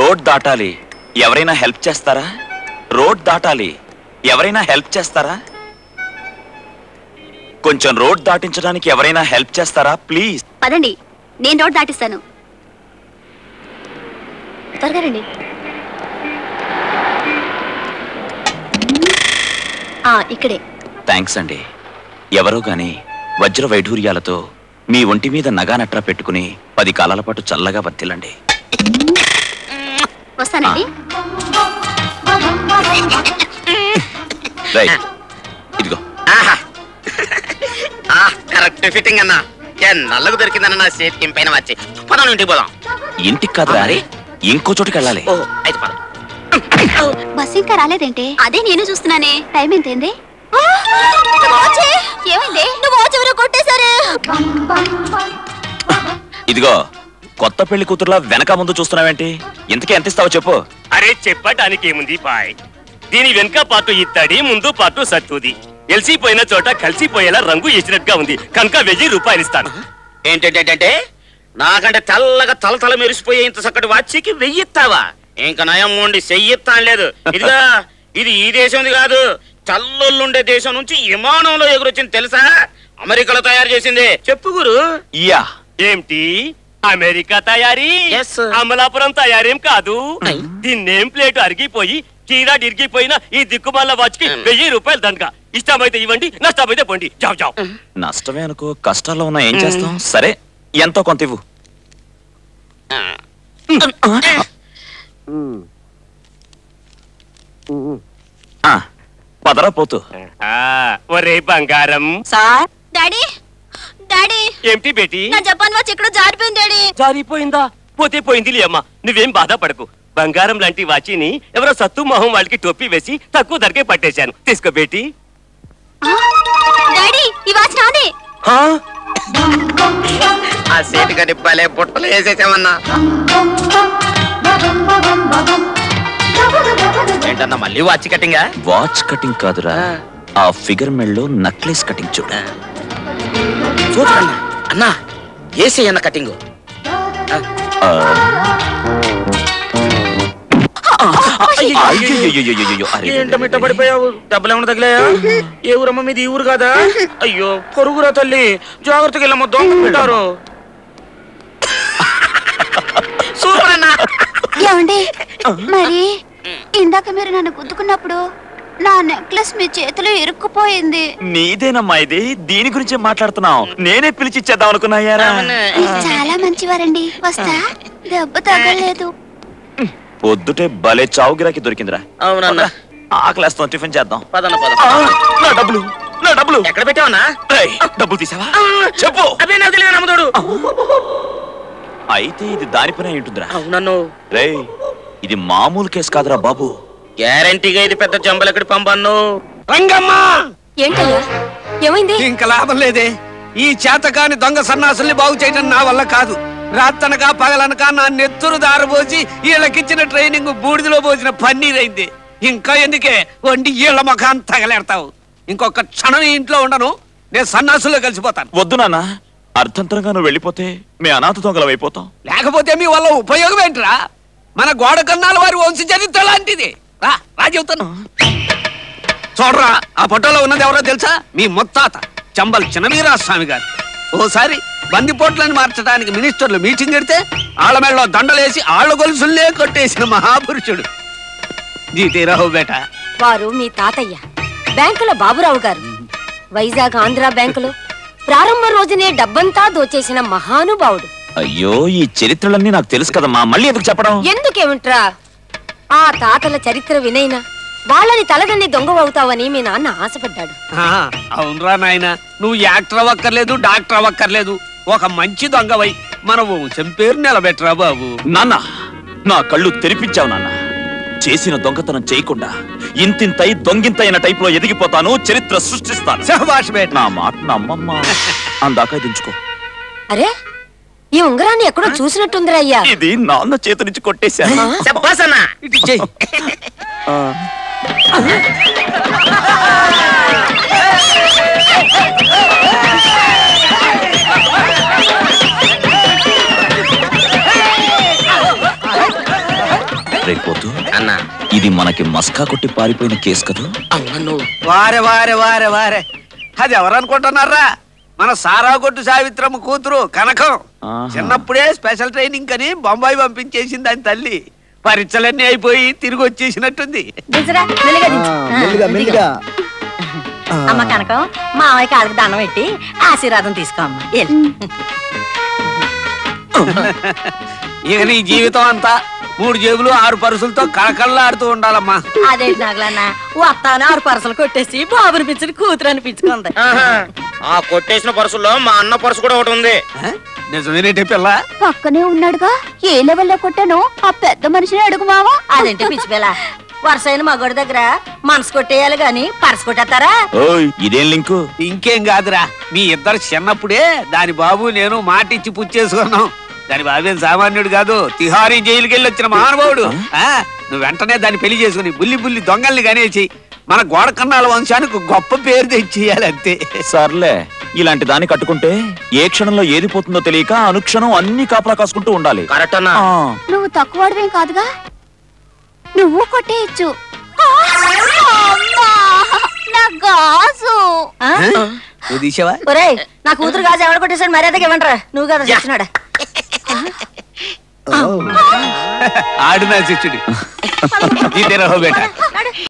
Road దాటాలి ఎవరైనా help చేస్తారా రోడ్ దాటాలి ఎవరైనా హెల్ప్ చేస్తారా కొంచెం రోడ్ దాటించడానికి ఎవరైనా హెల్ప్ చేస్తారా ప్లీజ్ పదండి నేను రోడ్ దాటిస్తాను త్వరగా రండి ఆ, ఇక్కడే థ్యాంక్స్ అండి ఎవరో గాని వజ్ర వైఢూర్యాలతో మీ ఒంటి మీద నగానట్రా పెట్టుకుని పది కాలాల పాటు చల్లగా వర్తిల్లండి వస్తానండి రైట్ ఇదిగో కరెక్ట్ ఫిట్టింగ్ అన్నా ఏ నల్లకు దొరికిందన్న నా చేతికి పైన వచ్చి పదం ఇంటికి పోదాం ఇంటికి కాదురా మరి? ఇంకో చోటుకి వెళ్ళాలి ఓ అయితే పదం బస్ ఇంకా రాలేదేంటి అదే నేను చూస్తున్నానే టైం ఎంతైంది ఏమైంది నువ్వు వాచ్ ఎవరో కొట్టేశారు ఇదిగో కొత్త పెళ్లి కూతురులా వెనక ముందు చూస్తున్నావేంటి ఇంతకీ ఎంత ఇస్తావో చెప్పు అరే చెప్పటానికి ఏముంది పాయ్ దీని వెనుక పాటు ఇత్తడి ముందు పాటు సత్తుది ఎల్సిపోయిన చోట కలిసిపోయేలా రంగు వేసినట్టుగా ఉంది కనుక వెయ్యి రూపాయలు ఇస్తాను ఏంటంటే నాకంటే తెల్లగా తల తల మెరిసిపోయే ఇంత చక్కటి వాచికి వెయ్యిస్తావా ఇంకా నయం ఉండి చెయ్యిస్తాను లేదు ఇదిగా ఇది ఈ దేశంది కాదు చల్లుండే దేశం నుంచి విమానంలో ఎగురొచ్చింది తెలుసా అమెరికాలో తయారు చేసింది చెప్పు గురు యా ఏమిటి అమెరికా తయారీ Yes, sir. అమలాపురం తయారేం కాదు దీని నేమ్ ప్లేట్ అరిగిపోయి కీరాట్ ఇరిగిపోయిన ఈ దిక్కుమాల వాచ్ కి వెయ్యి రూపాయలు దండగా ఇష్టమైతే ఇవ్వండి నష్టమైతే పోండి జావ్ జావ్ నష్టమే అనుకో కష్టాల్లో ఉన్నా ఏం చేస్తాం సరే ఎంతో కొంత ఇవ్వు ఆ, పదరా పోతూ ఆ, ఒరే బంగారం సార్ డాడీ డాడీ ఏమిటి బేటి నా జపాన్ వాచ్ ఎక్కడో జారిపోయింది డాడీ జారిపోయిందా పోతే పోయిందిలే అమ్మా నువ్వేం బాధపడకు బంగారం లాంటి వాచిని ఎవరో సత్తు మొహం వాళ్ళకి టోపీ వేసి తక్కువ ధరకే పట్టేశాను తీసుకో బేటి డాడీ ఈ వాచ్ నాదే ఆ సేటు గడి భలే బుట్టలు వేసేసామన్నా ఏంటన్నా మళ్ళీ వాచి కట్టింగా వాచ్ కటింగ్ కాదురా ఆ ఫిగర్ మెళ్ళలో నక్లెస్ కటింగ్ చూడు చూడన్నా అన్నా ఏసీ అన్న కటింగ్ ఆ. అయ్యయ్యయ్యయ్యయ్యయ్యో, అరే, ఏంటో మిట్ట పడిపోయావు డబ్బులు ఏమైనా తగిలాయా ఏ ఊరమ్మ మీది ఈ ఊరు కాదా అయ్యో పొరుగురా తల్లి జాగ్రత్తగా వెళ్ళమ్మ దొంగ పెట్టారు సూపర్ అన్నా ఏమండి మరి ఇందాక మీరు నన్ను గుద్దుకున్నప్పుడు నా నెక్లెస్ మీ చేతిలో ఇరుక్కుపోయింది నీదేనమ్మా ఇది దీని గురించి మాట్లాడుతున్నావు నేనే పిలిచి ఇచ్చేద్దాం అనుకున్నాయారా మీరు చాలా మంచివారండి వస్తా దెబ్బ తగలేదు పొద్దుటే భలే చావు గిరాకి దొరికిందిరా అవునన్నా ఆకలేస్తాం టిఫిన్ చేద్దాం పదన్న పద ఆ, నా డబ్బులు నా డబ్బులు ఎక్కడ పెట్టావన్నా ఏయ్, డబ్బులు తీసావా చెప్పు అదే నాకు తెలియదు నమ్మదోడు అయితే ఇది దాని పని అయి ఉంటుందిరా అవునన్ను రేయ్ ఇది మామూలు కేసు కాదురా బాబు గ్యారంటీగా ఇది పెద్ద జంబలకడి పంపన్ను రంగమ్మా ఏంటయ్యా ఏమైంది ఇంక లాభం లేదే ఈ చేతకాని దొంగ సన్నాసుల్ని బాగు చేయడం నా వల్ల కాదు రాత్తనక పగలనక నా నెత్తురు దారబోసి వీళ్ళకిచ్చిన ట్రైనింగ్ బూడిదలో పోసిన పన్నీరైంది ఇంకా ఎందుకే వండి ఈళ్ళ ముఖాన్ని తగలేడతావు ఇంకొక క్షణం ఈ ఇంట్లో ఉండను నేను సన్నాసుల్లో కలిసిపోతాను వద్దు నాన్న అర్థంతరంగా నువ్వు వెళ్ళిపోతే మీ అనాథ దొంగలం అయిపోతాం లేకపోతే మీ వల్ల ఉపయోగం ఏంట్రా మన గోడ కన్నాల వారి వంశ చరిత్ర లాంటిది రా రా చెబుతాను చూడరా ఆ ఫోటోలో ఉన్నది ఎవరో తెలుసా మీ ముత్తాత చంబల్ చిన్నవీరాస్వామి గారు ఓసారి బందిపోట్లను మార్చడానికి మినిస్టర్లు మీటింగ్ పెడితే ఆళ్ళ మెడలో దండలేసి ఆళ్ళ గొలుసులే కొట్టేసిన మహాపురుషుడు జీతీరావు బేట వారు మీ తాతయ్య బ్యాంకుల బాబురావు గారు వైజాగ్ ఆంధ్ర బ్యాంకులో ప్రారంభ రోజునే డబ్బంతా దోచేసిన మహానుభావుడు అయ్యో ఈ చరిత్రలన్నీ నాకు తెలుసు కదమ్మా మళ్ళీ ఎందుకు చెప్పడం ఎందుకేమిట్రా ఆ తాతల చరిత్ర వినైనా వాళ్ళని తలదన్ని దొంగవవుతావని మీ నాన్న ఆశపడ్డాడు ఆ, అవునరా నాయన నువ్వు యాక్టర్ అవ్వక్కర్లేదు డాక్టర్ అవ్వక్కర్లేదు ఒక మంచి దొంగవై మన వంశం పేరు నిలబెట్టరా బాబు నాన్న నా కళ్ళు తెరిపించావు నాన్న చేసిన దొంగతనం చేయకుండా ఇంతింతై దొంగింతైన టైప్ లో ఎదిగిపోతాను చరిత్ర సృష్టిస్తాను శభాష్ బేట నా మాట నమ్మమ్మ అందాక దించుకో అరే ఈ ఉంగరాన్ని ఎక్కడో చూసినట్టుందిరా అయ్యా ఇది నాన్న చేతి నుంచి కొట్టేశాను చెప్పాస్ అన్నా ఇటు చెయ్యి ఇది మనకి మస్కా కొట్టి పారిపోయిన కేసు కదా వారే వారే వారే వారే అది ఎవరనుకుంటున్నారా మన సారా కొట్టు సావిత్రమ్మ కూతురు కనకం ఆహా. చిన్నప్పుడే స్పెషల్ ట్రైనింగ్ అని బొంబాయి పంపించేసింది దాని తల్లి పరీక్షలన్నీ అయిపోయి తిరిగి వచ్చేసినట్టుంది దించరా మెల్లిగా దించు. ఆ, మెల్లిగా మెల్లిగా అమ్మ కనకం మామయ్య కాళ్ళకి దండం పెట్టి ఆశీర్వాదం తీసుకో అమ్మ వెళ్ళు. ఇక నీ జీవితం అంతా మూడు జేబులు ఆరు పరుసులతో కళకళ్ళాడుతూ ఉండాలమ్మా అదేంటి నాగలన్న వస్తాను ఆరు పరసలు కొట్టేసి బాబుని పిచ్చిన కూతురు అనిపించుకుంది ఆహా. ఆ కొట్టేసిన పర్సులో మా అన్న పర్సు కూడా ఒకటి ఉంది ఆ? నిజమేనేటే పిల్ల పక్కనే ఉన్నాడుగా ఏ లెవెల్లో కొట్టానో ఆ పెద్ద మనిషిని అడుగు మావా అదేంటి పిచ్చి పిల్ల వరుసైన మగోడి దగ్గర మనసు కొట్టేయాలి గాని పరస కొట్టేస్తారా ఓయ్ ఇదేం లింకు ఇంకేం కాదురా మీ ఇద్దరు చిన్నప్పుడే దాని బాబు నేను మాటిచ్చి పుచ్చేసుకున్నాం దాని బాబేం సామాన్యుడు కాదు తిహారీ జైలుకి వెళ్ళి వచ్చిన మహానుభావుడు ఆ, నువ్వు వెంటనే దాన్ని పెళ్లి చేసుకుని బుల్లి బుల్లి దొంగల్ని కనేసి మన గోడ కన్నాల వంశానికి గొప్ప పేరు తెచ్చేయాలి అంతే సర్లే ఇలాంటి దాన్ని కట్టుకుంటే ఏ క్షణంలో ఏది పోతుందో తెలియక అనుక్షణం అన్ని కాపలా కాసుకుంటూ ఉండాలి కరెక్ట్ అన్నా ఆ, నువ్వు తక్కువడమేం కాదుగా నువ్వు కొట్టేయచ్చు అమ్మా! నా గాజు ఆ? నువ్వు తీసావా ఒరేయ్ నా కూతురు గాజు ఎవడ కొట్టేసాడు మర్యాదగా ఇవ్వండిరా నువ్వు కదా చేస్తున్నాడా ఆడిన శిష్యుడు ఇదే రహో బేట